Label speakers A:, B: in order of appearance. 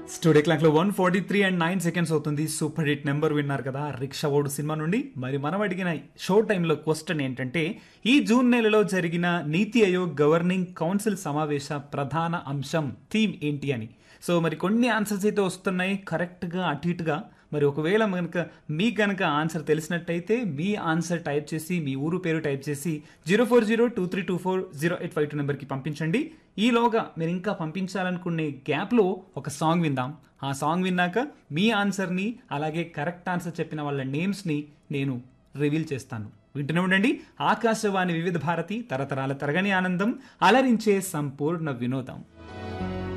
A: studio clock లో one forty three and nine seconds అవుతుంది super hit number విన్నారు కదా రిక్షా ఓడు సినిమా నుండి మరి మనం అడిగిన షో టైంలో క్వశ్చన్ ఏంటంటే ఈ జూన్ నెలలో జరిగిన నీతి ఆయోగ్ గవర్నింగ్ కౌన్సిల్ సమావేశ ప్రధాన అంశం థీమ్ ఏంటి అని సో మరి కొన్ని ఆన్సర్స్ అయితే వస్తున్నాయి కరెక్ట్ గా అటు ఇటుగా మరి ఒకవేళ కనుక మీకు కనుక ఆన్సర్ తెలిసినట్టయితే మీ ఆన్సర్ టైప్ చేసి మీ ఊరు పేరు టైప్ చేసి zero four zero two three two four zero eight five two నెంబర్కి పంపించండి ఈలోగా మీరు ఇంకా పంపించాలనుకునే గ్యాప్లో ఒక సాంగ్ విందాం ఆ సాంగ్ విన్నాక మీ ఆన్సర్ని అలాగే కరెక్ట్ ఆన్సర్ చెప్పిన వాళ్ళ నేమ్స్ని నేను రివీల్ చేస్తాను వింటూనే ఉండండి ఆకాశవాణి వివిధ భారతి తరతరాల తరగని ఆనందం అలరించే సంపూర్ణ వినోదం